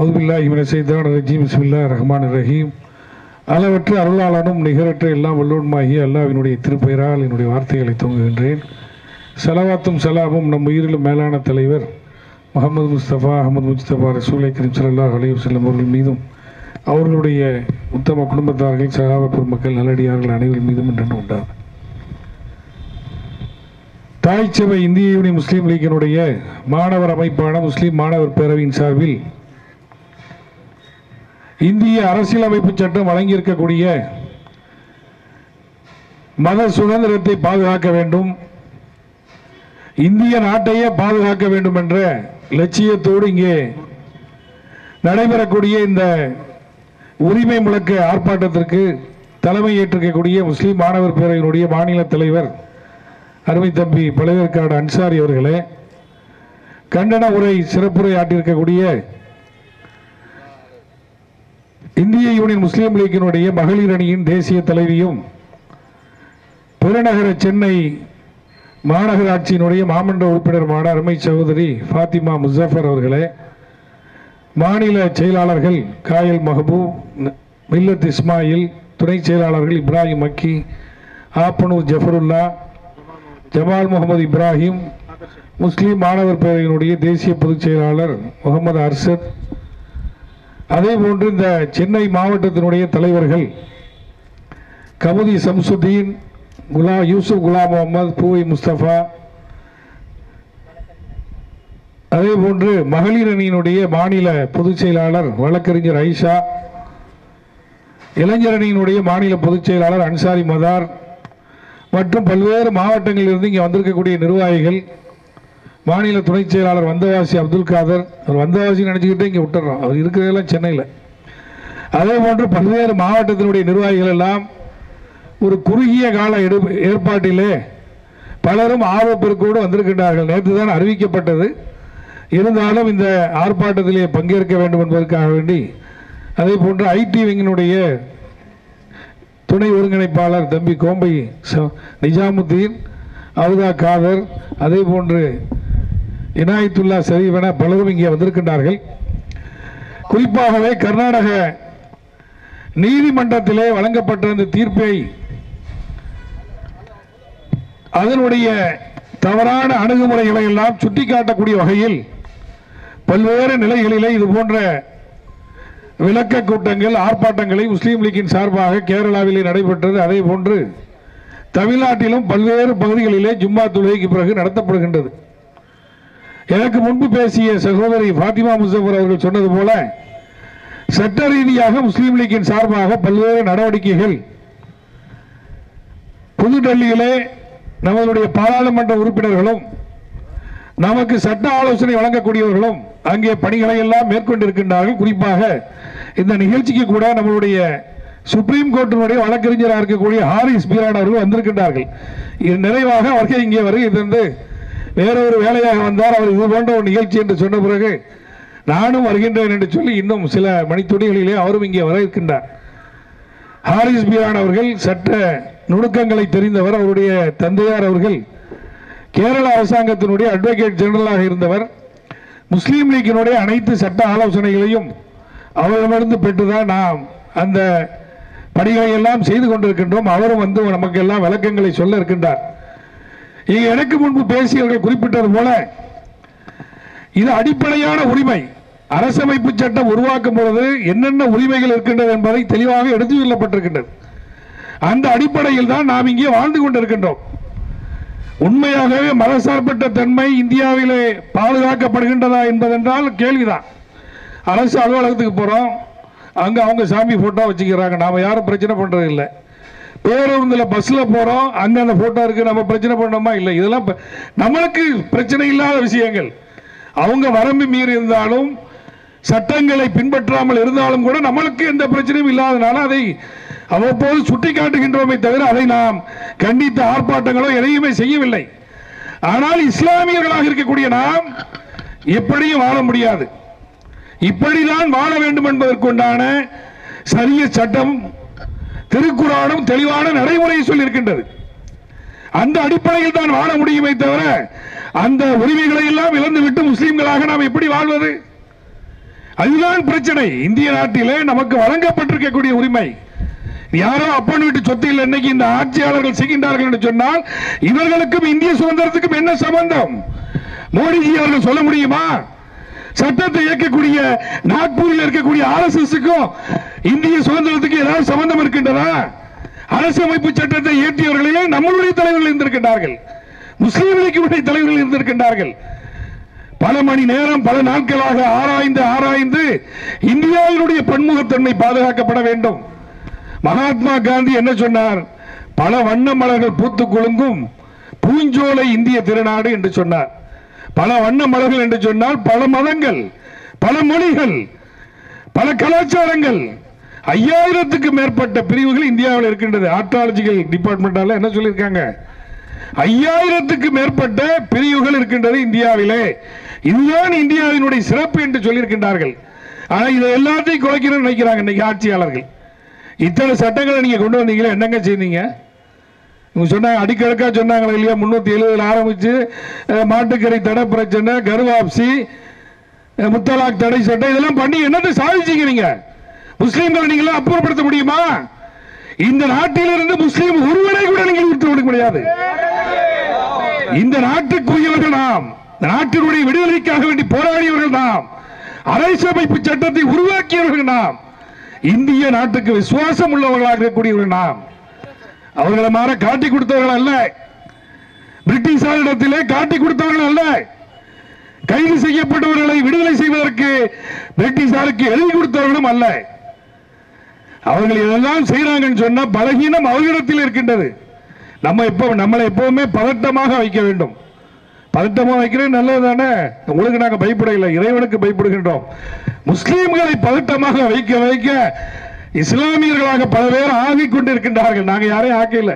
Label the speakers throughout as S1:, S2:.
S1: அவுதுபில்லாஹி மின ஷைத்தான் ரஜீம் பிஸ்மில்லா ரஹ்மான் ரஹீம் அளவற்ற அருளாளனும் நிகரற்ற எல்லாம் வல்லோன்மாகி அல்லாவினுடைய திருப்பெயரால் என்னுடைய வார்த்தைகளை தூங்குகின்றேன் சலவாத்தும் சலாமும் நம் உயிரிலும் மேலான தலைவர் முகமது முஸ்தபா அகமது முஸ்தபா ரசூலை கரீம் ஸல்லல்லாஹு அலைஹி வஸல்லம் அவர்கள் மீதும் அவர்களுடைய உத்தம குடும்பத்தார்கள் சகாப பெருமக்கள் நல்லடியார்கள் அனைவரின் மீதும் என்று உண்டாகும் தாய் சபை இந்திய யூனியன் முஸ்லீம் லீக்கினுடைய மாணவர் அமைப்பான முஸ்லீம் மாணவர் பேரவையின் சார்பில் இந்திய அரசியலமைப்பு சட்டம் வழங்கியிருக்கக்கூடிய மத சுதந்திரத்தை பாதுகாக்க வேண்டும் இந்திய நாட்டையே பாதுகாக்க வேண்டும் என்ற லட்சியத்தோடு இங்கே நடைபெறக்கூடிய இந்த உரிமை முழக்க ஆர்ப்பாட்டத்திற்கு தலைமை ஏற்றிருக்கக்கூடிய முஸ்லீம் மாணவர் பேரவையினுடைய மாநில தலைவர் அருமை தம்பி பழவேற்காடு அன்சாரி அவர்களே கண்டன உரை சிறப்புரை ஆற்றியிருக்கக்கூடிய இந்திய யூனியன் முஸ்லீம் லீக்கினுடைய மகளிர் அணியின் தேசிய தலைவியும் பெருநகர சென்னை மாநகராட்சியினுடைய மாமன்ற உறுப்பினருமான அருமை சகோதரி ஃபாத்திமா முசஃபர் அவர்களே மாநில செயலாளர்கள் காயல் மஹபூப் ந- மில்லத் இஸ்மாயில் துணை செயலாளர்கள் இப்ராஹிம் மக்கி ஆப்பனூர் ஜஃபருல்லா ஜமால் முகமது இப்ராஹிம் முஸ்லீம் மாணவர் பேரவையினுடைய தேசிய பொதுச் செயலாளர் முகமது அர்ஷத் அதே போன்று இந்த சென்னை மாவட்டத்தினுடைய தலைவர்கள் கமுதி சம்சுதீன் குலா யூசுப் குலாம் முகமது பூவை முஸ்தபா அதே போன்று மகளிர் அணியினுடைய மாநில பொதுச் செயலாளர் வழக்கறிஞர் ஐஷா இளைஞர் அணியினுடைய மாநில பொதுச் செயலாளர் அன்சாரி மதார் மற்றும் பல்வேறு மாவட்டங்களிலிருந்து இங்கே வந்திருக்கக்கூடிய நிர்வாகிகள் மாநில துணைச் செயலாளர் வந்தவாசி அப்துல் காதர் அவர் வந்தவாசி நினச்சிக்கிட்டே இங்கே விட்டுறோம் அவர் இருக்கிறதெல்லாம் சென்னையில் அதே போன்று பல்வேறு மாவட்டத்தினுடைய நிர்வாகிகள் எல்லாம் ஒரு குறுகிய கால எடு ஏற்பாட்டிலே பலரும் ஆர்வப்பெருக்கோடு வந்திருக்கின்றார்கள் நேற்று தான் அறிவிக்கப்பட்டது இருந்தாலும் இந்த ஆர்ப்பாட்டத்திலே பங்கேற்க வேண்டும் என்பதற்காக வேண்டி அதே போன்று ஐடி விங்கினுடைய துணை ஒருங்கிணைப்பாளர் தம்பி கோம்பை ச- நிஜாமுத்தீன் அவுதா காதர் அதே போன்று இனாயத்துல்லா ஷரீப் என பலரும் இங்கே வந்திருக்கின்றார்கள் குறிப்பாகவே கர்நாடக நீதிமன்றத்திலே வழங்கப்பட்ட அந்த தீர்ப்பை அதனுடைய தவறான அணுகுமுறைகளை எல்லாம் சுட்டிக்காட்டக்கூடிய வகையில் பல்வேறு நிலைகளிலே இது போன்ற விளக்க கூட்டங்கள் ஆர்ப்பாட்டங்களை முஸ்லீம் லீக்கின் சார்பாக கேரளாவிலே நடைபெற்றது அதே போன்று தமிழ்நாட்டிலும் பல்வேறு பகுதிகளிலே ஜும்மா தொழுகைக்கு பிறகு நடத்தப்படுகின்றது எனக்கு முன்பு பேசிய சகோதரி ஃபாத்திமா முசஃபர் அவர்கள் சொன்னது போல சட்ட ரீதியாக முஸ்லீம் லீக்கின் சார்பாக பல்வேறு நடவடிக்கைகள் புதுடெல்லியிலே நம்மளுடைய பாராளுமன்ற உறுப்பினர்களும் நமக்கு சட்ட ஆலோசனை வழங்கக்கூடியவர்களும் அங்கே பணிகளை எல்லாம் மேற்கொண்டிருக்கின்றார்கள் குறிப்பாக இந்த நிகழ்ச்சிக்கு கூட நம்மளுடைய சுப்ரீம் கோர்ட்டினுடைய வழக்கறிஞராக இருக்கக்கூடிய ஹாரிஸ் பீரான் அவர்கள் வந்திருக்கின்றார்கள் இது நிறைவாக அவர்கள் இங்கே வருகை தந்து வேற ஒரு வேலையாக வந்தார் அவர் இது போன்ற ஒரு நிகழ்ச்சி என்று சொன்ன பிறகு நானும் வருகின்றேன் என்று சொல்லி இன்னும் சில மணித்துளிகளிலே அவரும் இங்கே வர இருக்கின்றார் ஹாரிஸ் பியான் அவர்கள் சட்ட நுணுக்கங்களை தெரிந்தவர் அவருடைய தந்தையார் அவர்கள் கேரள அரசாங்கத்தினுடைய அட்வொகேட் ஜெனரலாக இருந்தவர் முஸ்லீம் லீக்கினுடைய அனைத்து சட்ட ஆலோசனைகளையும் அவரிடமிருந்து பெற்றுதான் நாம் அந்த பணிகளை எல்லாம் செய்து கொண்டிருக்கின்றோம் அவரும் வந்து நமக்கு எல்லாம் விளக்கங்களை சொல்ல இருக்கின்றார் இங்க எனக்கு முன்பு பேசியவர்கள் குறிப்பிட்டது போல இது அடிப்படையான உரிமை அரசமைப்பு சட்டம் உருவாக்கும் பொழுது என்னென்ன உரிமைகள் இருக்கின்றது என்பதை தெளிவாக எடுத்து சொல்லப்பட்டிருக்கின்றது அந்த அடிப்படையில் தான் நாம் இங்கே வாழ்ந்து கொண்டிருக்கின்றோம் உண்மையாகவே மதசார்பற்ற தன்மை இந்தியாவிலே பாதுகாக்கப்படுகின்றதா என்பதென்றால் கேள்விதான் அரசு அலுவலகத்துக்கு போகிறோம் அங்கே அவங்க சாமி ஃபோட்டோ வச்சுக்கிறாங்க நாம் யாரும் பிரச்சனை பண்ணுறது இல்லை பேருந்தில் பஸ்ஸில் போகிறோம் அங்கே அந்த ஃபோட்டோ இருக்குது நம்ம பிரச்சனை பண்ணோமா இல்லை இதெல்லாம் ப- நம்மளுக்கு பிரச்சனை இல்லாத விஷயங்கள் அவங்க வரம்பு மீறி இருந்தாலும் சட்டங்களை பின்பற்றாமல் இருந்தாலும் கூட நம்மளுக்கு எந்த பிரச்சனையும் இல்லாதனால அதை அவ்வப்போது சுட்டி காட்டுகின்றோமே தவிர அதை நாம் கண்டித்த ஆர்ப்பாட்டங்களோ எதையுமே செய்யவில்லை ஆனால் இஸ்லாமியர்களாக இருக்கக்கூடிய நாம் எப்படியும் வாழ முடியாது இப்படிதான் வாழ வேண்டும் என்பதற்குண்டான சரிய சட்டம் திருக்குறானும் தெளிவான நடைமுறையை சொல்லியிருக்கின்றது அந்த அடிப்படையில் தான் வாழ முடியுமே தவிர அந்த உரிமைகளை எல்லாம் இழந்துவிட்டு முஸ்லிம்களாக நாம் எப்படி வாழ்வது அதுதான் பிரச்சனை இந்திய நாட்டிலே நமக்கு வழங்கப்பட்டிருக்கக்கூடிய உரிமை யாரோ அப்பன் வீட்டு சொத்தில் இன்னைக்கு இந்த ஆட்சியாளர்கள் செய்கின்றார்கள் என்று சொன்னால் இவர்களுக்கும் இந்திய சுதந்திரத்துக்கும் என்ன சம்பந்தம் மோடிஜி அவர்கள் சொல்ல முடியுமா சட்டத்தை இயக்கக்கூடிய நாக்பூரில் இருக்கக்கூடிய ஆர்எஸ்எஸ்க்கும் இந்திய சுதந்திரத்துக்கு ஏதாவது சம்பந்தம் இருக்கின்றதா அரசமைப்பு சட்டத்தை இயற்றியவர்களிலே நம்மளுடைய தலைவர்கள் இருந்திருக்கின்றார்கள் முஸ்லீம் லீக்கினுடைய தலைவர்கள் இருந்திருக்கின்றார்கள் பல மணி நேரம் பல நாட்களாக ஆராய்ந்து ஆராய்ந்து இந்தியாவினுடைய பன்முகத்தன்மை பாதுகாக்கப்பட வேண்டும் மகாத்மா காந்தி என்ன சொன்னார் பல வண்ண மலர்கள் பூத்து குலுங்கும் பூஞ்சோலை இந்திய திருநாடு என்று சொன்னார் பல வண்ண மலர்கள் என்று சொன்னால் பல மதங்கள் பல மொழிகள் பல கலாச்சாரங்கள் ஐயாயிரத்துக்கு மேற்பட்ட பிரிவுகள் இந்தியாவில் இருக்கின்றது ஆர்டாலஜிக்கல் டிபார்ட்மெண்டால என்ன சொல்லியிருக்காங்க ஐயாயிரத்துக்கு மேற்பட்ட பிரிவுகள் இருக்கின்றது இந்தியாவிலே இதுதான் இந்தியாவினுடைய சிறப்பு என்று சொல்லியிருக்கின்றார்கள் ஆனா இதை எல்லாத்தையும் குறைக்கணும்னு நினைக்கிறாங்க இன்னைக்கு ஆட்சியாளர்கள் இத்தனை சட்டங்களை நீங்க கொண்டு வந்தீங்களே என்னங்க செய்தீங்க இவங்க சொன்னாங்க அடிக்கடுக்கா சொன்னாங்களே இல்லையா முன்னூத்தி எழுபதுல ஆரம்பிச்சு அஹ், மாட்டுக்கறி தடை பிரச்சனை கருவாப்சி அஹ், முத்தலாக் தடை சட்டம் இதெல்லாம் பண்ணி என்னத்தை சாதிச்சீங்க நீங்க முஸ்லீம்களை நீங்களா அப்புறப்படுத்த முடியுமா இந்த நாட்டிலிருந்து முஸ்லீம் ஒருவரை கூட நீங்கள் விட்டு விட முடியாது இந்த நாட்டுக்குரியவர்கள் நாம் இந்த நாட்டினுடைய விடுதலைக்காக வேண்டி போராடியவர்கள் நாம் அரசமைப்பு சட்டத்தை உருவாக்கியவர்கள் நாம் இந்திய நாட்டுக்கு விசுவாசம் உள்ளவர்களாக இருக்கக்கூடியவர்கள் நாம் அவர்களை மாற காட்டி கொடுத்தவர்கள் அல்ல பிரிட்டிஷாரிடத்திலே காட்டி கொடுத்தவர்கள் அல்ல கைது செய்யப்பட்டவர்களை விடுதலை செய்வதற்கு பிரிட்டிஷாருக்கு எழுதி கொடுத்தவர்களும் அல்ல அவர்கள் இதெல்லாம் செய்யறாங்கன்னு சொன்னா பலகீனம் அவர்களிடத்தில் இருக்கின்றது நம்ம எப்போ நம்மளை எப்பவுமே பதட்டமாக வைக்க வேண்டும் பதட்டமா வைக்கிறது நல்லது தானே உங்களுக்கு நாங்க பயப்படவில்லை இறைவனுக்கு பயப்படுகின்றோம் முஸ்லீம்களை பதட்டமாக வைக்க வைக்க இஸ்லாமியர்களாக பல பேர் ஆகிக் கொண்டிருக்கின்றார்கள் நாங்க யாரையும் ஆக்கல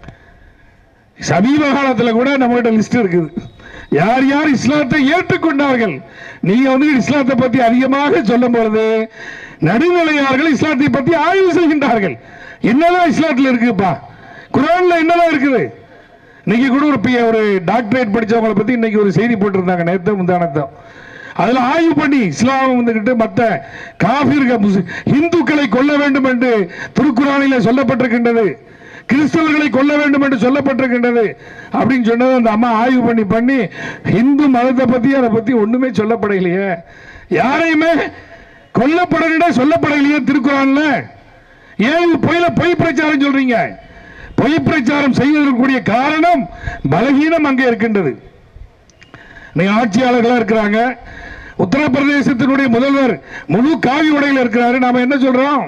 S1: சமீப காலத்துல கூட நம்மகிட்ட லிஸ்ட் இருக்குது யார் யார் இஸ்லாத்தை ஏற்றுக்கொண்டார்கள் நீங்க வந்து இஸ்லாத்தை பத்தி அதிகமாக சொல்லும் பொழுது நடுநிலையார்கள் இஸ்லாத்தை பத்தி ஆய்வு செய்கின்றார்கள் என்னதான் இஸ்லாத்துல இருக்குப்பா குரான்ல என்னதான் இருக்குது இன்னைக்கு கூட ஒரு பி- ஒரு டாக்டரேட் படிச்சவங்கள பத்தி இன்னைக்கு ஒரு செய்தி போட்டிருந்தாங்க நேத்து முந்தானத்தம் அதுல ஆய்வு பண்ணி இஸ்லாம் வந்துகிட்டு மற்ற காபிர்கள் முஸ்- இந்துக்களை கொல்ல வேண்டும் என்று திருக்குறானில சொல்லப்பட்டிருக்கின்றது கிறிஸ்தவர்களை கொல்ல வேண்டும் என்று சொல்லப்பட்டிருக்கின்றது அப்படின்னு சொன்னது அந்த அம்மா ஆய்வு பண்ணி பண்ணி இந்து மதத்தை பத்தி அதை பத்தி ஒண்ணுமே சொல்லப்படலையே யாரையுமே கொல்லப்படவிட சொல்லப்படலையே திருக்குறான்ல ஏன் இது பொய்ல பொய் பிரச்சாரம் சொல்றீங்க பொய் பிரச்சாரம் செய்வதற்குரிய காரணம் பலகீனம் அங்கே இருக்கின்றது நீங்க ஆட்சியாளர்களா இருக்கிறாங்க உத்தரப்பிரதேசத்தினுடைய முதல்வர் முழு காவி உடையில் இருக்கிறாரு நாம என்ன சொல்றோம்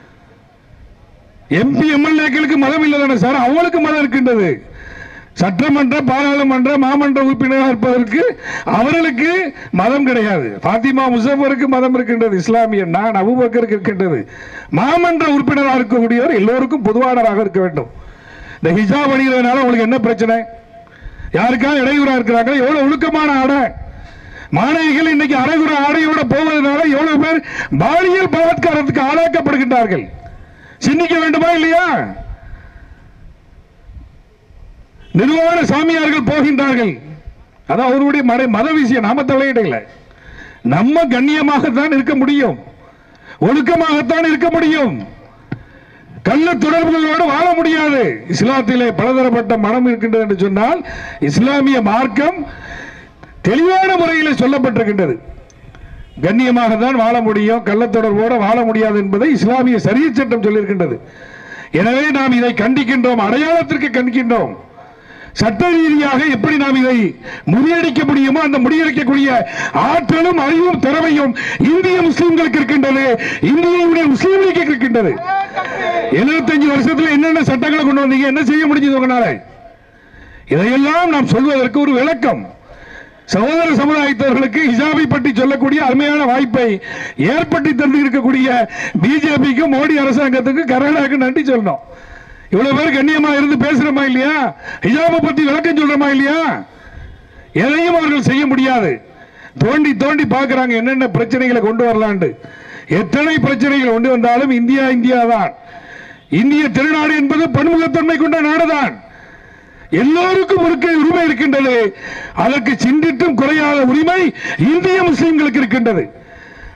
S1: எம்பி எம்எல்ஏக்களுக்கு மதம் இல்லை தானே சார் அவங்களுக்கு மதம் இருக்கின்றது சட்டமன்ற பாராளுமன்ற மாமன்ற உறுப்பினராக இருப்பதற்கு அவர்களுக்கு மதம் கிடையாது பாத்திமா முசஃபருக்கு மதம் இருக்கின்றது இஸ்லாமிய நான் அபுபக்கருக்கு இருக்கின்றது மாமன்ற உறுப்பினராக இருக்கக்கூடியவர் எல்லோருக்கும் பொதுவானராக இருக்க வேண்டும் இந்த ஹிஜாப் அணிகிறதுனால உங்களுக்கு என்ன பிரச்சனை யாருக்காவது இடையூறா இருக்கிறாங்க எவ்வளவு ஒழுக்கமான ஆடை மாணவிகள் இன்னைக்கு அரைகுற ஆடையோட போவதனால எவ்வளவு பேர் பாலியல் பலாத்காரத்துக்கு ஆளாக்கப்படுகின்றார்கள் சிந்திக்க வேண்டுமா இல்லையா நிர்வாண சாமியார்கள் போகின்றார்கள் அது அவருடைய மத மத விஷயம் நாம தலையிடல நம்ம கண்ணியமாகத்தான் இருக்க முடியும் ஒழுக்கமாகத்தான் இருக்க முடியும் கள்ள தொடர்புகளோடு வாழ முடியாது இஸ்லாத்திலே பலதரப்பட்ட மனம் இருக்கின்றது என்று சொன்னால் இஸ்லாமிய மார்க்கம் தெளிவான முறையில் சொல்லப்பட்டிருக்கின்றது கண்ணியமாக தான் வாழ முடியும் கள்ளத்தொடர்போடு வாழ முடியாது என்பதை இஸ்லாமிய சரிய சட்டம் சொல்லியிருக்கின்றது எனவே நாம் இதை கண்டிக்கின்றோம் அடையாளத்திற்கு கண்டிக்கின்றோம் சட்ட ரீதியாக எப்படி நாம் இதை முறியடிக்க முடியுமோ அந்த முறியடிக்கக்கூடிய ஆற்றலும் அறிவும் திறமையும் இந்திய முஸ்லிம்களுக்கு இருக்கின்றது இந்திய முஸ்லீம் லீக்கு இருக்கின்றது 75 வருஷத்துல என்னென்ன சட்டங்களை கொண்டு வந்தீங்க என்ன செய்ய முடிஞ்சது உங்களால இதையெல்லாம் நாம் சொல்வதற்கு ஒரு விளக்கம் சகோதர சமுதாயத்தவர்களுக்கு ஹிஜாபை பற்றி சொல்லக்கூடிய அருமையான வாய்ப்பை ஏற்படுத்தி தந்து இருக்கக்கூடிய பிஜேபிக்கு மோடி அரசாங்கத்துக்கு கர்நாடகாவுக்கு நன்றி சொல்லணும் இவ்வளவு பேர் கண்ணியமா இருந்து பேசுறோமா இல்லையா ஹிஜாபை பத்தி விளக்கம் சொல்றோமா இல்லையா எதையும் அவர்கள் செய்ய முடியாது தோண்டி தோண்டி பார்க்கறாங்க என்னென்ன பிரச்சனைகளை கொண்டு வரலான்னு எத்தனை பிரச்சனைகள் கொண்டு வந்தாலும் இந்தியா இந்தியா தான் இந்திய திருநாடு என்பது பன்முகத்தன்மை கொண்ட நாடுதான் எல்லோருக்கும் இருக்க உரிமை இருக்கின்றது அதற்கு சிந்தித்தும் குறையாத உரிமை இந்திய முஸ்லிம்களுக்கு இருக்கின்றது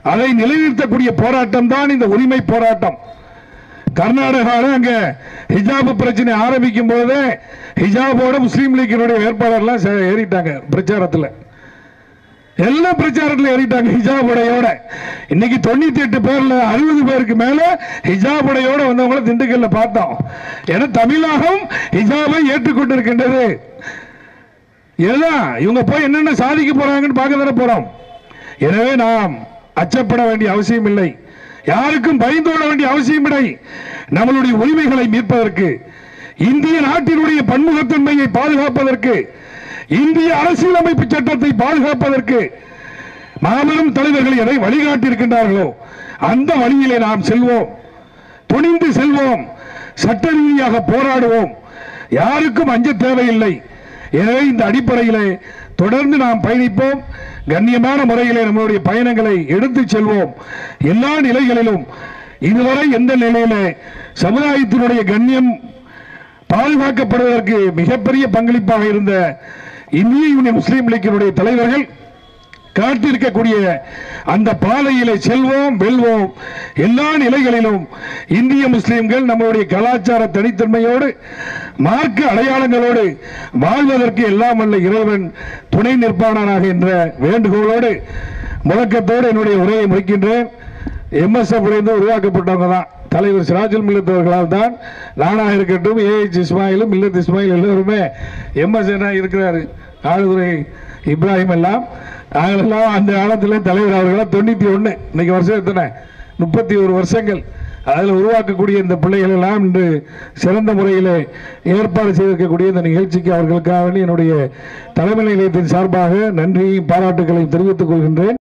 S1: அதை நிலைநிறுத்தக்கூடிய போராட்டம் தான் இந்த உரிமை போராட்டம் கர்நாடகாவில் அங்க ஹிஜாப் பிரச்சனை ஆரம்பிக்கும் போது ஹிஜாபோட முஸ்லீம் லீக்கினுடைய வேட்பாளர்லாம் சே- ஏறிட்டாங்க பிரச்சாரத்தில் எல்லா பிரச்சாரத்தில் ஏறிட்டாங்க ஹிஜாப் உடையோட இன்னைக்கு தொண்ணூத்தி எட்டு பேர்ல அறுபது பேருக்கு மேல ஹிஜாப் உடையோட வந்தவங்கள திண்டுக்கல்ல பார்த்தோம் ஏன்னா தமிழகம் ஹிஜாபை ஏற்றுக்கொண்டிருக்கின்றது இதுதான் இவங்க போய் என்னென்ன சாதிக்க போறாங்கன்னு பார்க்க தானே போறோம் எனவே நாம் அச்சப்பட வேண்டிய அவசியம் இல்லை யாருக்கும் பயந்தோட வேண்டிய அவசியம் இல்லை நம்மளுடைய உரிமைகளை மீட்பதற்கு இந்திய நாட்டினுடைய பன்முகத்தன்மையை பாதுகாப்பதற்கு இந்திய அரசியலமைப்பு சட்டத்தை பாதுகாப்பதற்கு மாபெரும் தலைவர்கள் எதை வழிகாட்டியிருக்கின்றார்களோ அந்த வழியிலே நாம் செல்வோம் துணிந்து செல்வோம் சட்ட ரீதியாக போராடுவோம் யாருக்கும் அஞ்ச தேவையில்லை எனவே இந்த அடிப்படையிலே தொடர்ந்து நாம் பயணிப்போம் கண்ணியமான முறையிலே நம்மளுடைய பயணங்களை எடுத்துச் செல்வோம் எல்லா நிலைகளிலும் இதுவரை எந்த நிலையிலே சமுதாயத்தினுடைய கண்ணியம் பாதுகாக்கப்படுவதற்கு மிகப்பெரிய பங்களிப்பாக இருந்த இந்திய யூனியன் முஸ்லீம் லீக்கினுடைய தலைவர்கள் காட்டிருக்கக்கூடிய அந்த பாதையிலே செல்வோம் வெல்வோம் எல்லா நிலைகளிலும் இந்திய முஸ்லிம்கள் நம்மளுடைய கலாச்சார தனித்தன்மையோடு மார்க்க அடையாளங்களோடு வாழ்வதற்கு எல்லாம் வல்ல இறைவன் துணை நிற்பானாக என்ற வேண்டுகோளோடு முழக்கத்தோடு என்னுடைய உரையை முடிக்கின்றேன் எம்எஸ்எஃப் இருந்து உருவாக்கப்பட்டவங்க தான் தலைவர் சிராஜுல் மில்லத் அவர்களால் தான் நானாக இருக்கட்டும் ஏஹெச் இஸ்மாயிலும் மில்லத் இஸ்மாயில் எல்லோருமே எம்எஸ் இருக்கிறாரு ஆளுதுரை இப்ராஹிம் எல்லாம் நாங்களெல்லாம் அந்த காலத்தில் தலைவர் அவர்களாம் தொண்ணூற்றி ஒன்று இன்னைக்கு வருஷம் எத்தனை முப்பத்தி ஒரு வருஷங்கள் அதில் உருவாக்கக்கூடிய இந்த பிள்ளைகள் எல்லாம் இன்று சிறந்த முறையில் ஏற்பாடு செய்திருக்கக்கூடிய இந்த நிகழ்ச்சிக்கு அவர்களுக்காக வேண்டி என்னுடைய தலைமை நிலையத்தின் சார்பாக நன்றியையும் பாராட்டுகளையும் தெரிவித்துக் கொள்கின்றேன்